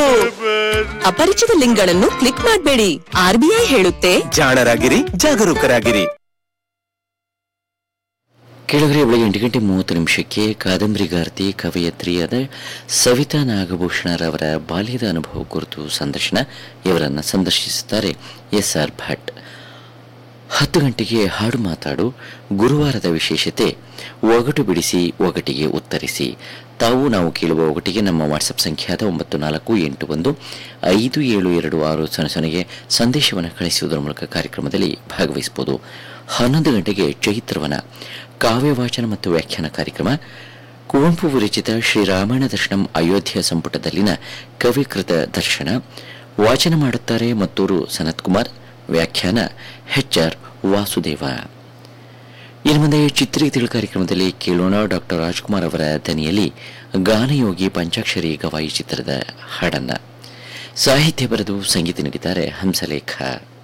ಅಪರಿಚಿತ ಲಿಂಕ್ಗಳನ್ನು ಕ್ಲಿಕ್ ಮಾಡಬೇಡಿ ಆರ್ಬಿಐ ಹೇಳುತ್ತೆ ಜಾಣರಾಗಿರಿ ಜಾಗರೂಕರಾಗಿರಿ ಕೆಳಗರೆ ಬೆಳಗ್ಗೆ ಎಂಟು ಗಂಟೆ ಮೂವತ್ತು ನಿಮಿಷಕ್ಕೆ ಕಾದಂಬರಿಗಾರ್ತಿ ಕವಯತ್ರಿಯಾದ ಸವಿತಾ ನಾಗಭೂಷಣರವರ ಬಾಲ್ಯದ ಅನುಭವ ಕುರಿತು ಸಂದರ್ಶನ ಇವರನ್ನು ಸಂದರ್ಶಿಸುತ್ತಾರೆ ಎಸ್ ಆರ್ ಭಟ್ ಹತ್ತು ಗಂಟೆಗೆ ಹಾಡು ಮಾತಾಡು ಗುರುವಾರದ ವಿಶೇಷತೆ ಒಗಟು ಬಿಡಿಸಿ ಒಗಟಿಗೆ ಉತ್ತರಿಸಿ ತಾವು ನಾವು ಕೇಳುವ ಒಗಟಿಗೆ ನಮ್ಮ ವಾಟ್ಸಪ್ ಸಂಖ್ಯಾದ ಒಂಬತ್ತು ನಾಲ್ಕು ಎಂಟು ಒಂದು ಐದು ಏಳು ಎರಡು ಆರು ಸೊನ್ನೆ ಸೊನ್ನೆಗೆ ಸಂದೇಶವನ್ನು ಕಳಿಸುವುದರ ಮೂಲಕ ಕಾರ್ಯಕ್ರಮದಲ್ಲಿ ಭಾಗವಹಿಸಬಹುದು ಹನ್ನೊಂದು ಗಂಟೆಗೆ ಚೈತ್ರವನ ಕಾವ್ಯ ವಾಚನ ಮತ್ತು ವ್ಯಾಖ್ಯಾನ ಕಾರ್ಯಕ್ರಮ ಕುವೆಂಪು ವಿರಚಿತ ಶ್ರೀರಾಮಾಯಣ ದರ್ಶನಂ ಅಯೋಧ್ಯ ಸಂಪುಟದಲ್ಲಿನ ಕವಿಕೃತ ದರ್ಶನ ವಾಚನ ಮಾಡುತ್ತಾರೆ ಮತ್ತೂರು ಸನತ್ ಕುಮಾರ್ ವ್ಯಾಖ್ಯಾನ ಎಚ್ ಆರ್ ವಾಸುದೇವ ಇನ್ನು ಮುಂದೆ ಚಿತ್ರಗೀತೆಗಳ ಕಾರ್ಯಕ್ರಮದಲ್ಲಿ ಕೇಳೋಣ ಡಾಕ್ಟರ್ ರಾಜ್ಕುಮಾರ್ ಅವರ ದನಿಯಲ್ಲಿ ಗಾನಯೋಗಿ ಪಂಚಾಕ್ಷರಿ ಗವಾಯಿ ಚಿತ್ರದ ಹಾಡನ್ನ ಸಾಹಿತ್ಯ ಬರೆದು ಸಂಗೀತ ನೀಡಿದ್ದಾರೆ ಹಂಸಲೇಖ